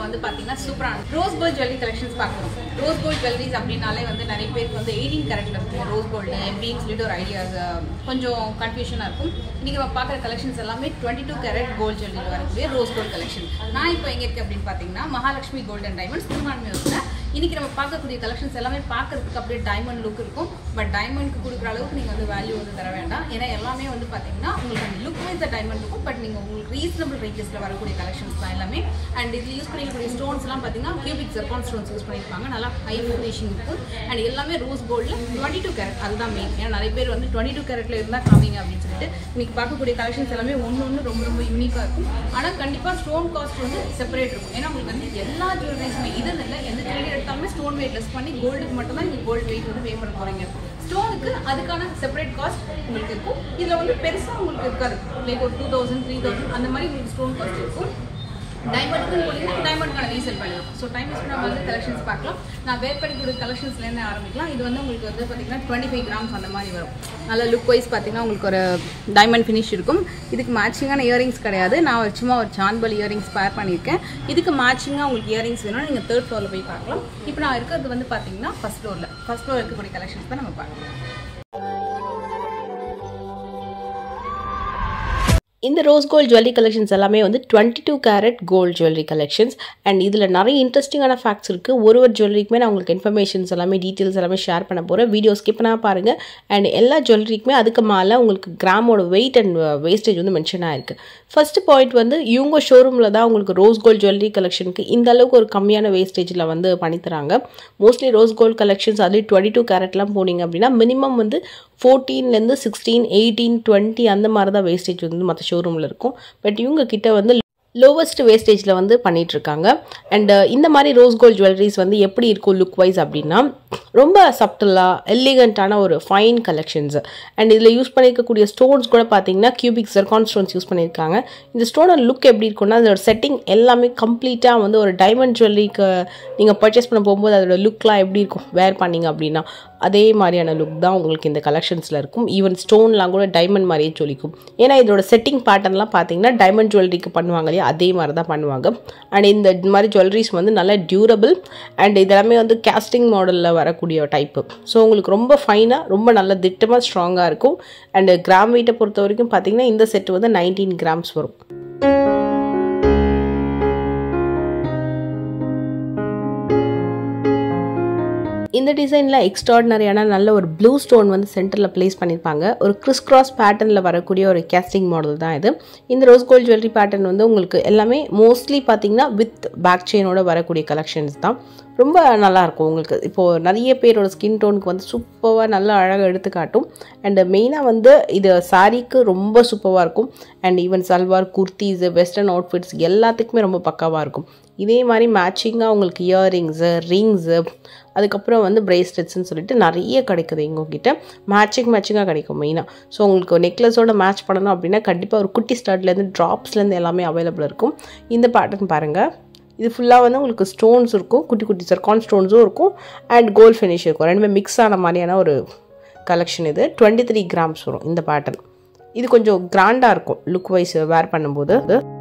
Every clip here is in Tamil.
வந்து பார்த்தீங்கன்னா சூப்பரான ரோஸ் கோல்ட் ஜுவல்லரி கலெக்ஷன்ஸ் பார்க்குறோம் ரோஸ் கோல்ட் ஜுவல்லரிஸ் அப்படின்னாலே வந்து நிறைய பேருக்கு வந்து எயிட்டீன் கேரட்ல இருக்கும் ரோஸ் கோல்டு எப்படின்னு சொல்லிட்டு ஒரு ஐடியாஸ் கொஞ்சம் கன்ஃபியூஷனாக இருக்கும் இன்னைக்கு நம்ம பார்க்குற கலெக்ஷன்ஸ் எல்லாமே டுவெண்ட்டி டூ கேரட் கோல்ட் ஜுவல்லரியில் வரக்கூடிய ரோஸ் கோல்ட் கலெக்ஷன் நான் இப்போ எங்கே இருக்கு அப்படின்னு பார்த்தீங்கன்னா மகாலட்சுமி கோல்ட் அண்ட் டைமண்ட்ஸ் திருமான்மையூரில் இன்னைக்கு நம்ம பார்க்கக்கூடிய கலெக்ஷன்ஸ் எல்லாமே பார்க்கறதுக்கு அப்படியே டைமண்ட் லுக் இருக்கும் பட் டைமண்ட்க்கு கொடுக்குற அளவுக்கு நீங்கள் வந்து வேல்யூ வந்து தர வேண்டாம் ஏன்னா எல்லாமே வந்து பார்த்தீங்கன்னா உங்களுக்கு அந்த லுக் வைஸ் டைமண்ட் இருக்கும் பட் நீங்கள் உங்களுக்கு ரீசனபிள் ரேஞ்சஸில் வரக்கூடிய கலெக்ஷன்ஸ் தான் எல்லாமே அண்ட் இதில் யூஸ் பண்ணிக்கக்கூடிய ஸ்டோன்ஸ் எல்லாம் பார்த்தீங்கன்னா கியூபிக் ஜெர்கான் ஸ்டோன்ஸ் யூஸ் பண்ணியிருப்பாங்க நல்லா ஹை ஃபினிஷிங் இருக்கும் அண்ட் எல்லாமே ரோஸ் கோல்டில் டுவெண்ட்டி டூ கேரட் அதுதான் மெயின் ஏன்னா நிறைய பேர் வந்து டுவெண்ட்டி டூ கேரட்ல இருந்தால் காமிங்க அப்படின்னு சொல்லிட்டு இன்னைக்கு பார்க்கக்கூடிய கலெக்ஷன்ஸ் எல்லாமே ஒன்று ஒன்று ரொம்ப ரொம்ப யூனிக்காக இருக்கும் ஆனால் கண்டிப்பாக ஸ்டோன் காஸ்ட் வந்து செப்பரேட் இருக்கும் ஏன்னா உங்களுக்கு வந்து எல்லா ஜுவல்லரிஸுமே இது இல்லை எந்த ஜுவல்லரி எடுத்தாலுமே ஸ்டோன் வெயிட் லெஸ் பண்ணி கோல்டுக்கு மட்டும் தான் நீங்கள் கோல்டு வெயிட் வந்து பே பண்ண போகிறீங்க ஸ்டோனுக்கு அதுக்கான செப்பரேட் காஸ்ட் உங்களுக்கு இருக்கும் இதில் வந்து பெருசாக உங்களுக்கு இருக்காது லைக் ஒரு டூ தௌசண்ட் த்ரீ தௌசண்ட் அந்த மாதிரி உங்களுக்கு ஸ்டோன் காஸ்ட் இருக்கும் டைமண்டுக்குன்னு போனீங்கன்னா டைமண்ட்கான resale value so time waste நம்ம வந்து கலெக்ஷன்ஸ் பார்க்கலாம் நான் வேர் பண்ணிக்கூடிய கலெக்ஷன்ஸ்லேருந்து ஆரம்பிக்கலாம் இது வந்து உங்களுக்கு வந்து பார்த்தீங்கன்னா டுவெண்ட்டி ஃபைவ் கிராம்ஸ் அந்த மாதிரி வரும் நல்ல லுக் வைஸ் பார்த்தீங்கன்னா உங்களுக்கு ஒரு டைமண்ட் ஃபினிஷ் இருக்கும் இதுக்கு மேட்சிங்கான இயரிங்ஸ் கிடையாது நான் ஒரு சும்மா ஒரு சான்பல் இயரிங்ஸ் பேர் பண்ணியிருக்கேன் இதுக்கு மேட்சிங்காக உங்களுக்கு இயரிங்ஸ் வேணும் நீங்கள் தேர்ட் ஃப்ளோரில் போய் பார்க்கலாம் இப்போ நான் இருக்கிறது வந்து பார்த்தீங்கன்னா ஃபஸ்ட் ஃப்ளோரில் ஃபஸ்ட் ஃப்ளோர் இருக்கக்கூடிய கலெக்ஷன்ஸ் தான் நம்ம பார்க்கலாம் இந்த ரோஸ் கோல்ட் ஜுவல்லரி கலெக்ஷன்ஸ் எல்லாமே வந்து twenty two carat gold jewellery collections and இதில் நிறைய இன்ட்ரெஸ்டிங்கான ஃபேக்ட்ஸ் இருக்குது ஒரு ஒரு ஜுவல்லரிக்குமே நான் உங்களுக்கு இன்ஃபர்மேஷன்ஸ் எல்லாமே டீட்டெயில்ஸ் எல்லாமே ஷேர் பண்ண போகிறேன் வீடியோ ஸ்கிப் பண்ணால் பாருங்கள் அண்ட் எல்லா ஜுவல்லரிக்குமே அதுக்கு மேலே உங்களுக்கு கிராமோட வெயிட் அண்ட் வேஸ்டேஜ் வந்து மென்ஷன் ஆயிருக்கு ஃபர்ஸ்ட் பாயிண்ட் வந்து இவங்க ஷோரூமில் தான் உங்களுக்கு ரோஸ் கோல்ட் ஜுவல்லரி கலெக்ஷனுக்கு இந்த அளவுக்கு ஒரு கம்மியான வேஸ்டேஜில் வந்து பண்ணித்தராங்க மோஸ்ட்லி ரோஸ் கோல்ட் கலெக்ஷன்ஸ் அதுலேயும் டுவெண்ட்டி டூ கேரட்லாம் போனீங்க அப்படின்னா மினிமம் வந்து ஃபோர்டீன்லேருந்து சிக்ஸ்டீன் எயிட்டீன் டுவெண்ட்டி அந்த மாதிரி தான் வேஸ்டேஜ் வந்து மற்ற ஷோரூமில் இருக்கும் பட் இவங்க கிட்ட வந்து லோவஸ்ட் வேஸ்டேஜில் வந்து பண்ணிகிட்ருக்காங்க அண்ட் இந்த மாதிரி ரோஸ் கோல்ட் ஜுவல்லரிஸ் வந்து எப்படி இருக்கும் லுக் வைஸ் அப்படின்னா ரொம்ப சப்டலாக எலிகண்ட்டான ஒரு ஃபைன் கலெக்ஷன்ஸ் அண்ட் இதில் யூஸ் பண்ணியிருக்கக்கூடிய ஸ்டோன்ஸ் கூட பார்த்தீங்கன்னா கியூபிக் ஜெர்கான் ஸ்டோன்ஸ் யூஸ் பண்ணியிருக்காங்க இந்த ஸ்டோனோட லுக் எப்படி இருக்கும்னா அதோட செட்டிங் எல்லாமே கம்ப்ளீட்டாக வந்து ஒரு டைமண்ட் ஜுவல்லரிக்கு நீங்கள் பர்ச்சேஸ் பண்ண போகும்போது அதோட லுக்லாம் எப்படி இருக்கும் வேர் பண்ணீங்க அப்படின்னா அதே மாதிரியான லுக் தான் உங்களுக்கு இந்த கலெக்ஷன்ஸில் இருக்கும் ஈவன் ஸ்டோன்லாம் கூட டைமண்ட் மாதிரியே ஜொலிக்கும் ஏன்னா இதோட செட்டிங் பேட்டர்ன்லாம் பார்த்தீங்கன்னா டைமண்ட் ஜுவல்லரிக்கு பண்ணுவாங்க இல்லையா அதே மாதிரி தான் பண்ணுவாங்க அண்ட் இந்த மாதிரி ஜுவல்லரிஸ் வந்து நல்லா டியூரபிள் அண்ட் இதெல்லாமே வந்து கேஸ்டிங் மாடலில் வரக்கூடிய டைப்பு ஸோ உங்களுக்கு ரொம்ப ஃபைனாக ரொம்ப நல்ல திட்டமாக ஸ்ட்ராங்காக இருக்கும் அண்ட் கிராம் வெயிட்டை பொறுத்த வரைக்கும் பார்த்தீங்கன்னா இந்த செட் வந்து நைன்டீன் கிராம்ஸ் வரும் இந்த டிசைனில் எக்ஸ்ட்ராடினரியான நல்ல ஒரு ப்ளூ ஸ்டோன் வந்து சென்டரில் ப்ளேஸ் பண்ணியிருப்பாங்க ஒரு கிறிஸ் கிராஸ் பேட்டர்னில் வரக்கூடிய ஒரு கேஸ்டிங் மாடல் தான் இது இந்த ரோஸ் கோல்ட் ஜுவல்லரி பேட்டர்ன் வந்து உங்களுக்கு எல்லாமே மோஸ்ட்லி பார்த்தீங்கன்னா வித் பேக் செயினோட வரக்கூடிய கலெக்ஷன்ஸ் தான் ரொம்ப நல்லாயிருக்கும் உங்களுக்கு இப்போது நிறைய பேரோட ஸ்கின் டோனுக்கு வந்து சூப்பராக நல்லா அழகாக எடுத்து காட்டும் அண்டு மெயினாக வந்து இது சாரீக்கு ரொம்ப சூப்பராக இருக்கும் and even salwar kurtis western outfits எல்லாத்துக்குமே ரொம்ப பக்காவாக இருக்கும் இதே மாதிரி மேட்சிங்காக உங்களுக்கு இயரிங்ஸு ரிங்ஸு அதுக்கப்புறம் வந்து பிரேஸ்லெட்ஸ்னு சொல்லிட்டு நிறைய கிடைக்குது எங்ககிட்ட மேட்சிங் மேட்சிங்காக கிடைக்கும் மெயினாக ஸோ உங்களுக்கு நெக்லஸோட மேட்ச் பண்ணணும் அப்படின்னா கண்டிப்பாக ஒரு குட்டி ஸ்டார்ட்லேருந்து ட்ராப்ஸ்லேருந்து எல்லாமே அவைலபிள் இருக்கும் இந்த பேட்டர்ன் பாருங்கள் இது ஃபுல்லாக வந்து உங்களுக்கு ஸ்டோன்ஸ் இருக்கும் குட்டி குட்டி சர்கான் ஸ்டோன்ஸும் இருக்கும் அண்ட் கோல்ட் ஃபினிஷ் இருக்கும் ரெண்டுமே மிக்ஸ் ஆன மாதிரியான ஒரு கலெக்ஷன் இது டுவெண்ட்டி த்ரீ கிராம்ஸ் வரும் இந்த பேட்டர்ன் இது கொஞ்சம் கிராண்டாக இருக்கும் லுக் வைஸ் வேர் பண்ணும்போது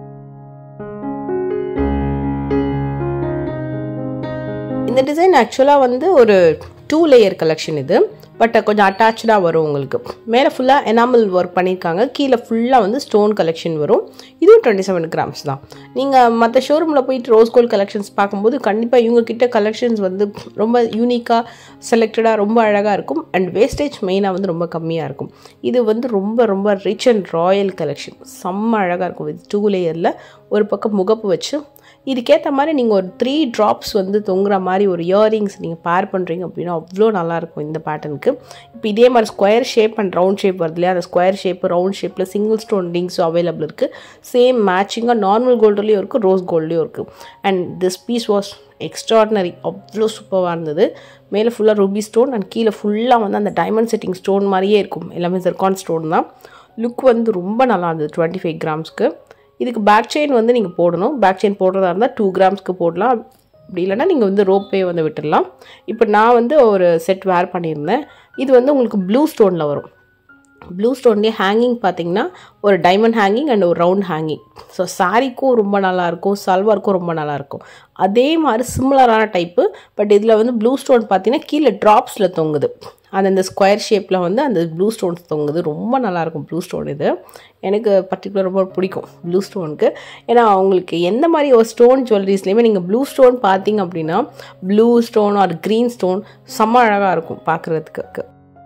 இந்த டிசைன் ஆக்சுவலாக வந்து ஒரு டூ லேயர் கலெக்ஷன் இது பட் கொஞ்சம் அட்டாச்சாக வரும் உங்களுக்கு மேலே ஃபுல்லாக எனாமல் ஒர்க் பண்ணியிருக்காங்க கீழே ஃபுல்லாக வந்து ஸ்டோன் கலெக்ஷன் வரும் இதுவும் டுவெண்ட்டி செவன் கிராம்ஸ் தான் நீங்கள் மற்ற ஷோரூமில் போயிட்டு ரோஸ் கோல்ட் கலெக்ஷன்ஸ் பார்க்கும்போது கண்டிப்பாக இவங்க கிட்ட கலெக்ஷன்ஸ் வந்து ரொம்ப யூனிக்காக செலக்டடாக ரொம்ப அழகாக இருக்கும் அண்ட் வேஸ்டேஜ் மெயினாக வந்து ரொம்ப கம்மியாக இருக்கும் இது வந்து ரொம்ப ரொம்ப ரிச் அண்ட் ராயல் கலெக்ஷன் செம்ம அழகாக இருக்கும் வித் டூ லேயரில் ஒரு பக்கம் முகப்பு வச்சு இதுக்கேற்ற மாதிரி நீங்கள் ஒரு த்ரீ ட்ராப்ஸ் வந்து தொங்குற மாதிரி ஒரு இயரிங்ஸ் நீங்கள் பேர் பண்ணுறீங்க அப்படின்னா அவ்வளோ நல்லாயிருக்கும் இந்த பேட்டர்னுக்கு இப்போ இதே மாதிரி square shape and round shape வருது இல்லையா அந்த ஸ்கொயர் ஷேப் ரவுண்ட் ஷேப்பில் சிங்கிள் ஸ்டோன் ரிங்ஸும் அவைலபிள் இருக்குது சேம் மேட்சிங்காக நார்மல் கோல்டுலேயும் இருக்குது ரோஸ் கோல்ட்லேயும் இருக்குது and this piece was extraordinary அவ்வளோ சூப்பராக இருந்தது மேலே ஃபுல்லாக ரூபி ஸ்டோன் அண்ட் கீழே ஃபுல்லாக வந்து அந்த டைமண்ட் செட்டிங் ஸ்டோன் மாதிரியே இருக்கும் எல்லாமே ஜெர்கான் ஸ்டோன் தான் லுக் வந்து ரொம்ப நல்லா இருந்தது டுவெண்ட்டி ஃபைவ் கிராம்ஸ்க்கு இதுக்கு பேக் செயின் வந்து நீங்கள் போடணும் பேக் செயின் போடுறதா இருந்தால் டூ கிராம்ஸ்க்கு போடலாம் அப்படி இல்லைன்னா நீங்கள் வந்து ரோப்பே வந்து விட்டுடலாம் இப்போ நான் வந்து ஒரு செட் வேர் பண்ணியிருந்தேன் இது வந்து உங்களுக்கு ப்ளூ ஸ்டோனில் வரும் ப்ளூ ஸ்டோன்லேயே ஹேங்கிங் பார்த்தீங்கன்னா ஒரு டைமண்ட் ஹேங்கிங் அண்ட் ஒரு ரவுண்ட் ஹேங்கிங் ஸோ சாரீக்கும் ரொம்ப நல்லாயிருக்கும் சல்வாருக்கும் ரொம்ப நல்லாயிருக்கும் அதே மாதிரி சிமிலரான டைப்பு பட் இதில் வந்து ப்ளூ ஸ்டோன் பார்த்தீங்கன்னா கீழே ட்ராப்ஸில் தொங்குது அந்த இந்த ஸ்கொயர் ஷேப்பில் வந்து அந்த ப்ளூ ஸ்டோன்ஸ் தொங்குது ரொம்ப நல்லாயிருக்கும் ப்ளூ ஸ்டோன் இது எனக்கு பர்டிகுலர் ரொம்ப பிடிக்கும் ப்ளூ ஸ்டோனுக்கு ஏன்னா அவங்களுக்கு எந்த மாதிரி ஒரு ஸ்டோன் ஜுவல்லரிஸ்லேயுமே நீங்கள் ப்ளூ ஸ்டோன் பார்த்தீங்க அப்படின்னா blue stone or green stone செம்ம அழகாக இருக்கும் பார்க்குறதுக்கு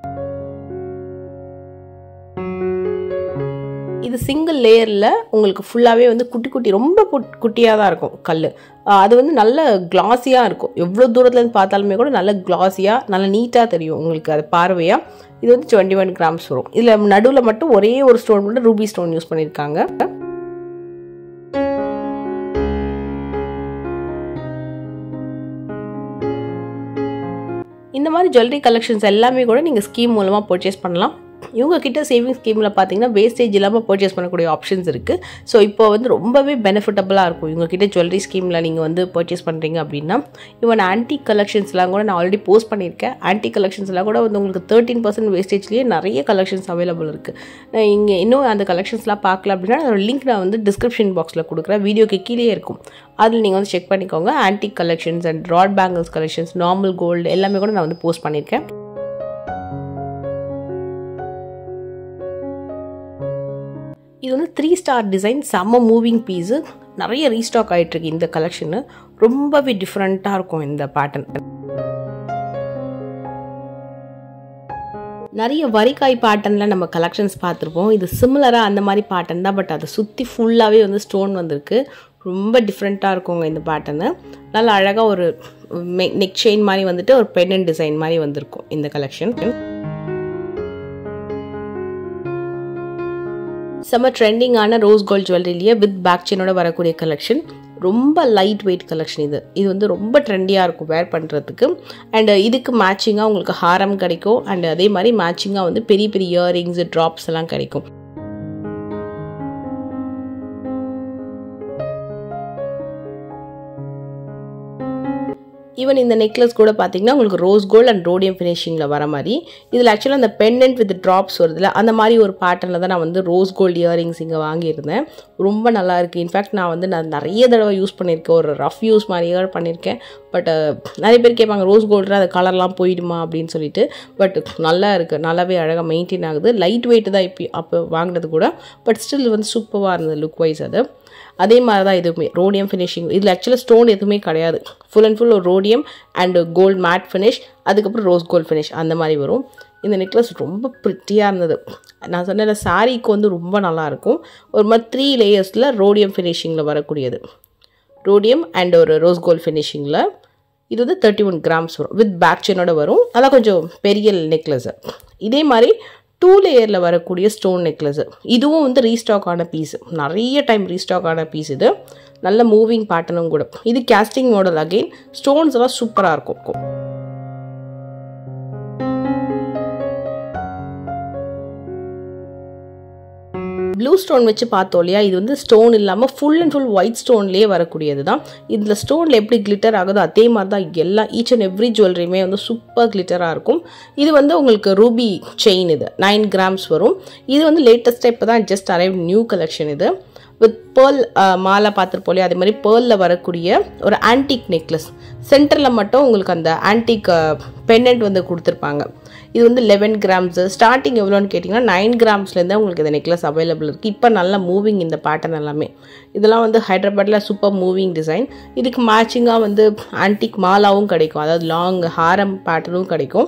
இது சிங்கிள் லேயரில் உங்களுக்கு ஃபுல்லாகவே வந்து குட்டி குட்டி ரொம்ப குட்டியாக தான் இருக்கும் கல் அது வந்து நல்ல கிளாஸியாக இருக்கும் எவ்வளோ தூரத்துலேருந்து பார்த்தாலுமே கூட நல்ல கிளாஸியாக நல்ல நீட்டாக தெரியும் உங்களுக்கு அது பார்வையாக இது வந்து டுவெண்ட்டி ஒன் கிராம்ஸ் வரும் இதில் நடுவில் மட்டும் ஒரே ஒரு ஸ்டோன் மட்டும் ரூபி ஸ்டோன் யூஸ் பண்ணியிருக்காங்க இந்த மாதிரி ஜுவல்லரி கலெக்ஷன்ஸ் எல்லாமே கூட நீங்கள் ஸ்கீம் மூலமாக பர்ச்சேஸ் பண்ணலாம் இவங்க கிட்ட சேவிங் ஸ்கீமில் பார்த்தீங்கன்னா வேஸ்டேஜ் இல்லாமல் பர்ச்சேஸ் பண்ணக்கூடிய ஆப்ஷன்ஸ் இருக்குது ஸோ இப்போ வந்து ரொம்பவே பெனிஃபிட்டபுளாக இருக்கும் இவங்க கிட்ட ஜுவல்லரி ஸ்கீமில் நீங்கள் வந்து பர்ச்சேஸ் பண்ணுறீங்க அப்படின்னா ஈவன் ஆன்டிக் கலெக்ஷன்ஸ்லாம் கூட நான் ஆல்ரெடி போஸ்ட் பண்ணியிருக்கேன் ஆன்டிக் கலெக்ஷன்ஸ்லாம் கூட வந்து உங்களுக்கு தேர்ட்டின் பர்சன்ட் வேஸ்டேஜ்லேயே நிறைய கலெக்ஷன்ஸ் அவைலபிள் இருக்குது இங்கே இன்னும் அந்த கலெக்ஷன்ஸ்லாம் பார்க்கல அப்படின்னா அதோட லிங்க் நான் வந்து டிஸ்கிரிப்ஷன் பாக்ஸில் கொடுக்குறேன் வீடியோக்கு கீழே இருக்கும் அதில் நீங்கள் வந்து செக் பண்ணிக்கோங்க antique collections and rod bangles collections normal gold எல்லாமே கூட நான் வந்து போஸ்ட் பண்ணியிருக்கேன் இது வந்து த்ரீ ஸ்டார் டிசைன் செம்ம மூவிங் பீஸு நிறைய ரீஸ்டாக் ஆகிட்டுருக்கு இந்த கலெக்ஷனு ரொம்பவே டிஃப்ரெண்ட்டாக இருக்கும் இந்த பேட்டர்ன் நிறைய வரிக்காய் பேட்டர்னில் நம்ம கலெக்ஷன்ஸ் பார்த்துருப்போம் இது சிமிலராக அந்த மாதிரி பேட்டர்ன் தான் பட் அதை சுற்றி ஃபுல்லாகவே வந்து ஸ்டோன் வந்திருக்கு ரொம்ப டிஃப்ரெண்ட்டாக இருக்குங்க இந்த பேட்டர்னு நல்லா அழகாக ஒரு நெக் செயின் மாதிரி வந்துட்டு ஒரு பெண்ணன் டிசைன் மாதிரி வந்திருக்கும் இந்த கலெக்ஷன் செம்ம ட்ரெண்டிங்கான ரோஸ் கோல்ட் ஜுவல்லரிலேயே வித் பேக் செயினோட வரக்கூடிய கலெக்ஷன் ரொம்ப லைட் வெயிட் கலெக்ஷன் இது இது வந்து ரொம்ப ட்ரெண்டியாக இருக்கும் வேர் பண்ணுறதுக்கு அண்ட் இதுக்கு மேட்சிங்காக உங்களுக்கு ஹாரம் கிடைக்கும் அண்ட் அதே மாதிரி மேட்சிங்காக வந்து பெரிய பெரிய இயரிங்ஸ் ட்ராப்ஸ் எல்லாம் கிடைக்கும் ஈவன் இந்த நெக்லஸ் கூட பார்த்தீங்கன்னா உங்களுக்கு ரோஸ் கோல்ட் அண்ட் ரோடியம் ஃபினிஷிங்கில் வர மாதிரி இதில் ஆக்சுவலாக அந்த பெண்டன்ட் வித் ட்ராப்ஸ் வருதுல அந்த மாதிரி ஒரு பேட்டர்னில் தான் நான் வந்து ரோஸ் கோல்ட் இயரிங்ஸ் இங்கே வாங்கியிருந்தேன் ரொம்ப நல்லா இருக்குது இன்ஃபேக்ட் நான் வந்து நான் நிறைய தடவை யூஸ் பண்ணியிருக்கேன் ஒரு ரஃப் யூஸ் மாதிரியே பண்ணியிருக்கேன் பட் நிறைய பேர் கேட்பாங்க ரோஸ் கோல்டில் அது கலர்லாம் போயிடுமா அப்படின்னு சொல்லிட்டு பட் நல்லா இருக்குது நல்லாவே அழகாக மெயின்டைன் ஆகுது லைட் வெயிட் தான் இப்போ அப்போ வாங்கினது கூட பட் ஸ்டில் வந்து சூப்பராக இருந்தது லுக் வைஸ் அது அதே மாதிரி தான் இதுவுமே ரோடியம் ஃபினிஷிங் இதில் ஆக்சுவலாக ஸ்டோன் எதுவுமே கிடையாது ஃபுல் அண்ட் ஃபுல் ஒரு rhodium and gold matte finish அதுக்கப்புறம் ரோஸ் கோல்ட் ஃபினிஷ் அந்த மாதிரி வரும் இந்த நெக்லஸ் ரொம்ப ப்ரிட்டியாக இருந்தது நான் சொன்ன சாரீக்கு வந்து ரொம்ப நல்லாயிருக்கும் ஒரு மாதிரி த்ரீ லேயர்ஸில் ரோடியம் ஃபினிஷிங்கில் வரக்கூடியது ரோடியம் அண்ட் ஒரு ரோஸ் கோல்ட் ஃபினிஷிங்கில் இது வந்து தேர்ட்டி ஒன் கிராம்ஸ் வரும் வித் பேக் செயினோட வரும் அதான் கொஞ்சம் பெரிய நெக்லஸ்ஸு இதே மாதிரி டூ லேயரில் வரக்கூடிய ஸ்டோன் நெக்லஸ்ஸு இதுவும் வந்து ரீஸ்டாக் ஆன பீஸு நிறைய டைம் ரீஸ்டாக் ஆன பீஸ் இது நல்ல மூவிங் பேட்டர்னும் கூட இது கேஸ்டிங் மாடல் அகெயின் ஸ்டோன்ஸ் எல்லாம் சூப்பராக இருக்கும் ப்ளூ ஸ்டோன் வச்சு பார்த்தோம் இல்லையா இது வந்து ஸ்டோன் இல்லாமல் ஃபுல் அண்ட் ஃபுல் ஒயிட் ஸ்டோன்லேயே வரக்கூடியது தான் இதில் ஸ்டோனில் எப்படி கிளிட்டர் ஆகுதோ அதே மாதிரி தான் எல்லா ஈச் அண்ட் எவ்ரி ஜுவல்லரியுமே வந்து சூப்பர் கிளிட்டராக இருக்கும் இது வந்து உங்களுக்கு ரூபி செயின் இது நைன் கிராம்ஸ் வரும் இது வந்து லேட்டஸ்ட்டாக இப்போ தான் ஜஸ்ட் அரைவ் நியூ கலெக்ஷன் இது வித் பேர்ல் மாலை பார்த்துருப்போம் இல்லையா அதே மாதிரி பேர்லில் வரக்கூடிய ஒரு ஆன்டிக் நெக்லஸ் சென்டரில் மட்டும் உங்களுக்கு அந்த ஆன்டிக் பெண்டன்ட் வந்து கொடுத்துருப்பாங்க இது வந்து லெவன் கிராம்ஸு ஸ்டார்டிங் எவ்வளோன்னு கேட்டிங்கன்னா நைன் கிராம்ஸ்லேருந்து உங்களுக்கு இந்த நெக்லஸ் அவைலபிள் இருக்குது இப்போ நல்லா மூவிங் இந்த பேட்டர்ன் எல்லாமே இதெல்லாம் வந்து ஹைதராபாத்தில் சூப்பர் மூவிங் டிசைன் இதுக்கு மேட்சிங்காக வந்து ஆன்டிக் மாலாவும் கிடைக்கும் அதாவது லாங் ஹாரம் பேட்டர்னும் கிடைக்கும்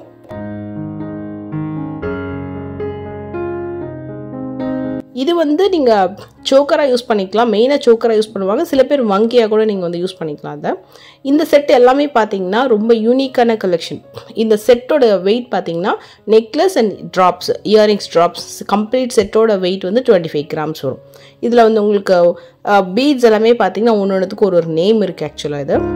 இது வந்து நீங்கள் சோக்கராக யூஸ் பண்ணிக்கலாம் மெயினாக சோக்கராக யூஸ் பண்ணுவாங்க சில பேர் வங்கியாக கூட நீங்கள் வந்து யூஸ் பண்ணிக்கலாம் அதை இந்த செட் எல்லாமே பார்த்தீங்கன்னா ரொம்ப யூனிக்கான கலெக்ஷன் இந்த செட்டோட வெயிட் பார்த்தீங்கன்னா necklace and drops earrings drops complete செட்டோட வெயிட் வந்து டுவெண்ட்டி ஃபைவ் கிராம்ஸ் வரும் இதில் வந்து உங்களுக்கு பீட்ஸ் எல்லாமே பார்த்தீங்கன்னா ஒன்று ஒன்றுத்துக்கு ஒரு ஒரு நேம் இருக்குது ஆக்சுவலாக இது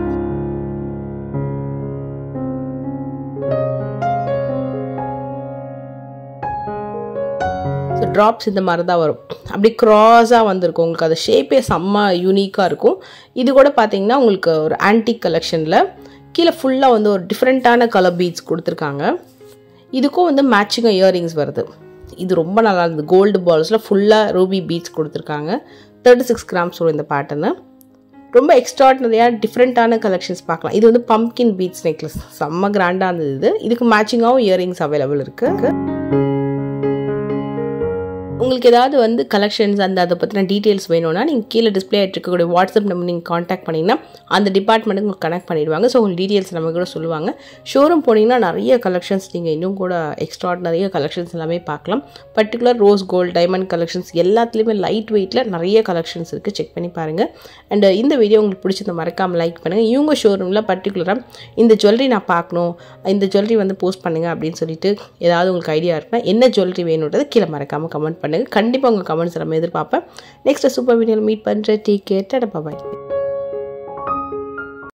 ஸோ ட்ராப்ஸ் இந்த மாதிரி தான் வரும் அப்படி க்ராஸாக வந்திருக்கும் உங்களுக்கு அது ஷேப்பே செம்ம யூனிக்காக இருக்கும் இது கூட பார்த்தீங்கன்னா உங்களுக்கு ஒரு ஆன்டிக் கலெக்ஷனில் கீழே ஃபுல்லாக வந்து ஒரு டிஃப்ரெண்ட்டான கலர் பீட்ஸ் கொடுத்துருக்காங்க இதுக்கும் வந்து மேட்சிங்காக இயரிங்ஸ் வருது இது ரொம்ப நல்லா இருந்தது கோல்டு பால்ஸில் ஃபுல்லாக ரூபி பீட்ஸ் கொடுத்துருக்காங்க தேர்ட்டி சிக்ஸ் கிராம்ஸ் வரும் இந்த பேட்டர்னு ரொம்ப எக்ஸ்ட்ராடினரியாக டிஃப்ரெண்ட்டான கலெக்ஷன்ஸ் பார்க்கலாம் இது வந்து பம்கின் பீட்ஸ் நெக்லஸ் செம்ம கிராண்டாக இருந்தது இது இதுக்கு மேட்சிங்காகவும் இயரிங்ஸ் அவைலபிள் இருக்குது உங்களுக்கு ஏதாவது வந்து கலெக்ஷன்ஸ் அந்த அதை பற்றின டீட்டெயில்ஸ் வேணும்னா நீங்கள் கீழே டிஸ்பிளே ஆகிட்டு இருக்கக்கூடிய வாட்ஸ்அப் நம்பர் நீங்கள் காண்டாக்ட் பண்ணிங்கன்னா அந்த டிபார்ட்மெண்ட்டுக்கு உங்களுக்கு கனெக்ட் பண்ணிடுவாங்க ஸோ உங்களுக்கு டீட்டெயில்ஸ் நம்ம கூட சொல்லுவாங்க ஷோரூம் போனீங்கன்னா நிறைய கலெக்ஷன்ஸ் நீங்கள் இன்னும் கூட எக்ஸ்ட்ராடினரிய கலெக்ஷன்ஸ் எல்லாமே பார்க்கலாம் particular rose gold diamond collections எல்லாத்துலேயுமே லைட் வெயிட்டில் நிறைய கலெக்ஷன்ஸ் இருக்குது செக் பண்ணி பாருங்கள் அண்ட் இந்த வீடியோ உங்களுக்கு பிடிச்சத மறக்காமல் லைக் பண்ணுங்கள் இவங்க ஷோரூமில் பர்டிகுலராக இந்த ஜுவல்லரி நான் பார்க்கணும் இந்த ஜுவல்லரி வந்து போஸ்ட் பண்ணுங்கள் அப்படின்னு சொல்லிட்டு ஏதாவது உங்களுக்கு ஐடியா இருக்குன்னா என்ன ஜுவல்லரி வேணுன்றது கீழே மறக்காமல் கமெண்ட் பண்ணுங்கள் கண்டிப்பாக உங்கள் கமெண்ட்ஸ் எல்லாமே எதிர்பார்ப்பேன் நெக்ஸ்ட் சூப்பர் வீடியோவில் மீட் பண்ணுறேன் டீ கேட்டு பாய்